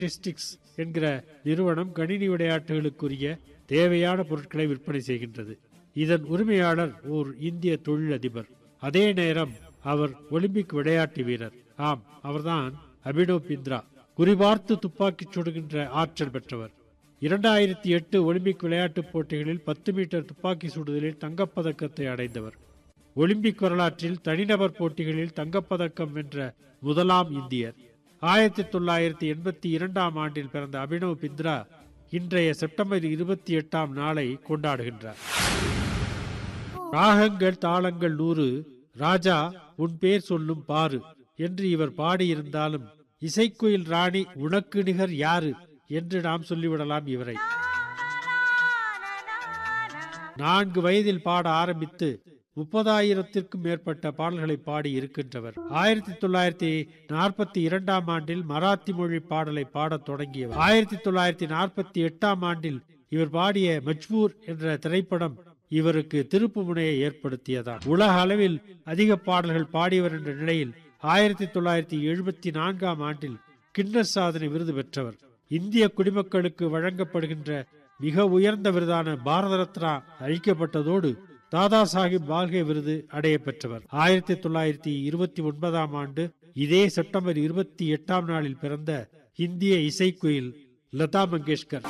statistics என்கிற நிறுவனம் கணினி விளையாட்டுகளுக்குரிய தேவையான பொருட்களை விற்பனை செய்கின்றது இதன் உரிமையாளர் ஓர் இந்திய தொழிலதிபர் அதே நேரம் அவர் ஒலிம்பிக் விளையாட்டு வீரர் ஆம் அவர்தான் அபினவ் பிந்த்ரா குறிபார்த்து துப்பாக்கிச் சுடுகின்ற ஆற்றல் பெற்றவர் இரண்டாயிரத்தி எட்டு ஒலிம்பிக் விளையாட்டுப் போட்டிகளில் பத்து மீட்டர் துப்பாக்கி சுடுதலில் தங்கப்பதக்கத்தை அடைந்தவர் ஒலிம்பிக் வரலாற்றில் தனிநபர் போட்டிகளில் தங்கப்பதக்கம் வென்ற முதலாம் இந்தியர் ஆயிரத்தி தொள்ளாயிரத்தி எண்பத்தி இரண்டாம் ஆண்டில் பிறந்த அபினவ் பிந்த்ரா இன்றைய செப்டம்பர் இருபத்தி எட்டாம் நாளை கொண்டாடுகின்றார் ராகங்கள் தாளங்கள் நூறு ராஜா உன் பேர் சொல்லும் பாரு என்று இவர் பாடியிருந்தாலும் இசைக்குயில் ராணி உனக்கு நிகர் யாரு என்று நாம் சொல்லிவிடலாம் இவரை நான்கு வயதில் பாட ஆரம்பித்து முப்பதாயிரத்திற்கும் மேற்பட்ட பாடல்களை பாடி இருக்கின்றவர் ஆயிரத்தி தொள்ளாயிரத்தி நாற்பத்தி இரண்டாம் ஆண்டில் மராத்தி மொழி பாடலை பாடத் தொடங்கியவர் ஆயிரத்தி தொள்ளாயிரத்தி நாற்பத்தி எட்டாம் ஆண்டில் இவர் பாடிய மஜ்பூர் என்ற திரைப்படம் இவருக்கு திருப்பு முனையை ஏற்படுத்தியதாம் உலக அளவில் அதிக பாடல்கள் பாடியவர் என்ற நிலையில் ஆயிரத்தி தொள்ளாயிரத்தி எழுபத்தி நான்காம் ஆண்டில் கின்னஸ் சாதனை விருது பெற்றவர் இந்திய குடிமக்களுக்கு வழங்கப்படுகின்ற மிக உயர்ந்த விருதான பாரத ரத்னா அளிக்கப்பட்டதோடு தாதா சாஹிப் பால்கே விருது அடைய பெற்றவர் ஆயிரத்தி தொள்ளாயிரத்தி இருபத்தி ஒன்பதாம் ஆண்டு இதே செப்டம்பர் இருபத்தி எட்டாம் நாளில் பிறந்த இந்திய இசைக்குயில் லதா மங்கேஷ்கர்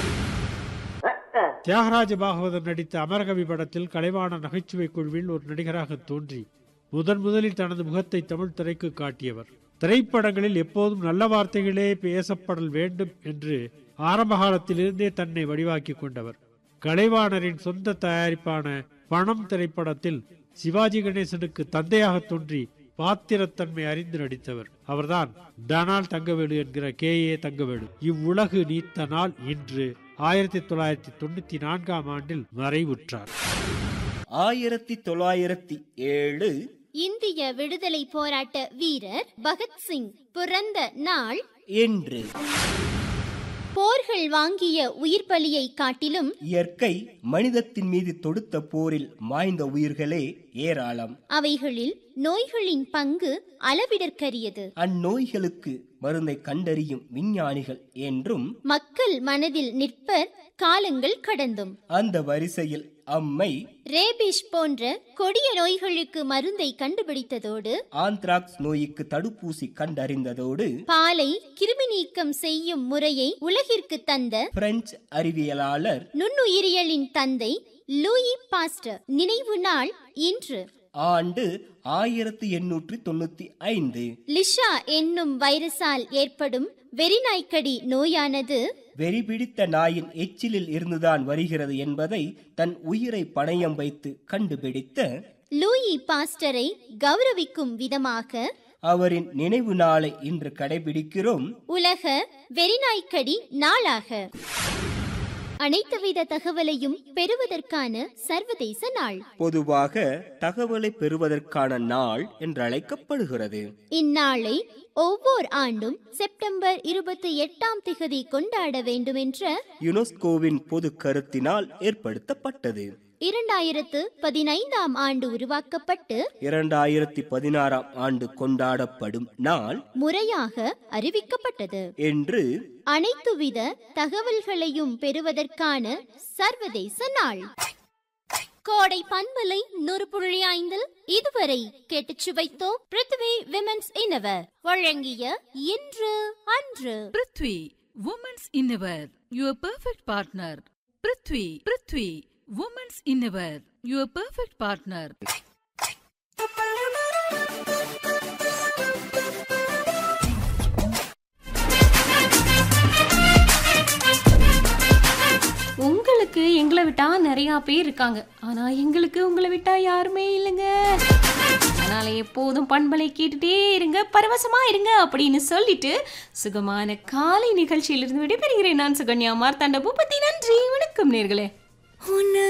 தியாகராஜ பாகவதர் நடித்த அமரகவி படத்தில் கலைவாண நகைச்சுவை குழுவில் ஒரு நடிகராக தோன்றி முதன் முதலில் தனது முகத்தை தமிழ் திரைக்கு காட்டியவர் திரைப்படங்களில் எப்போதும் நல்ல வார்த்தைகளே பேசப்படல் வேண்டும் என்று ஆரம்ப காலத்திலிருந்தே தன்னை வடிவாக்கி கொண்டவர் கலைவாணரின் சொந்த தயாரிப்பான பணம் திரைப்படத்தில் சிவாஜி கணேசனுக்கு தந்தையாக தோன்றி பாத்திரத்தன்மை அறிந்து நடித்தவர் அவர்தான் டனால் தங்கவேலு என்கிற கே ஏ தங்கவேலு இவ்வுலகு நீத்த நாள் இன்று ஆயிரத்தி தொள்ளாயிரத்தி தொண்ணூத்தி நான்காம் ஆண்டில் மறைவுற்றார் ஆயிரத்தி தொள்ளாயிரத்தி ஏழு இந்திய விடுதலை போராட்ட வீரர் பகத்சிங் பிறந்த நாள் என்று போர்கள் வாங்கிய உயிர் பலியை காட்டிலும் இயற்கை மனிதத்தின் மீது தொடுத்த போரில் மாய்ந்த உயிர்களே ஏராளம் அவைகளில் நோய்களின் பங்கு அளவிடற்கரியது அந்நோய்களுக்கு மருந்தை கண்டறியும் விஞ்ஞானிகள் என்றும் மக்கள் மனதில் நிற்பர் காலங்கள் கடந்தும் அந்த வரிசையில் அம்மை ரேபிஷ் போன்ற கொடிய நோய்களுக்கு மருந்தை கண்டுபிடித்ததோடு ஆந்த்ராக்ஸ் நோய்க்கு தடுப்பூசி கண்டறிந்ததோடு பாலை கிருமி நீக்கம் செய்யும் முறையை உலகிற்கு தந்த பிரெஞ்சு அறிவியலாளர் நுண்ணுயிரியலின் தந்தை லூயி பாஸ்டர் நினைவு நாள் இன்று ஆண்டு ஆயிரத்தி எண்ணூற்றி தொண்ணூத்தி ஐந்து லிஷா என்னும் வைரஸால் ஏற்படும் வெறிநாய்க்கடி நோயானது வெறி பிடித்த நாயின் எச்சிலில் இருந்துதான் வருகிறது என்பதை தன் உயிரை பணயம் வைத்து கண்டுபிடித்த லூயி பாஸ்டரை கௌரவிக்கும் விதமாக அவரின் நினைவு நாளை இன்று கடைபிடிக்கிறோம் உலக வெறிநாய்க்கடி நாளாக அனைத்துவித தகவலையும் பெறுவதற்கான சர்வதேச நாள் பொதுவாக தகவலை பெறுவதற்கான நாள் என்றழைக்கப்படுகிறது இந்நாளை ஒவ்வொரு ஆண்டும் செப்டம்பர் இருபத்தி எட்டாம் திகதி கொண்டாட வேண்டும் என்ற யுனெஸ்கோவின் பொது கருத்தினால் ஏற்படுத்தப்பட்டது இரண்டாயிரத்து பதினைந்தாம் ஆண்டு உருவாக்கப்பட்டு இரண்டாயிரத்தி பதினாறாம் ஆண்டு கொண்டாடப்படும் நாள் முறையாக அறிவிக்கப்பட்டது என்று அனைத்துவித தகவல்களையும் பெறுவதற்கான சர்வதேச நாள் கோடை பண்பலை நூறு புள்ளி ஐந்தில் இதுவரை கேட்டுச் சுவைத்தோம் பிருத்வி விமென்ஸ் இன்னவர் வழங்கிய இன்று அன்று prithvi women's innerwear your perfect partner prithvi prithvi women's innerwear your perfect partner உங்களுக்கு எங்களை விட்டா நிறைய பேர் இருக்காங்க ஆனா எங்களுக்கு உங்களை விட்டா யாருமே இல்லைங்க அதனால எப்போதும் பண்பலை கேட்டுட்டே இருங்க பரவசமா இருங்க அப்படின்னு சொல்லிட்டு சுகமான காலை நிகழ்ச்சியிலிருந்து விடைபெறுகிறேன் நான் சுகன்யா மார்த்தாண்ட பூபதி நன்றி வணக்கம் நேர்களே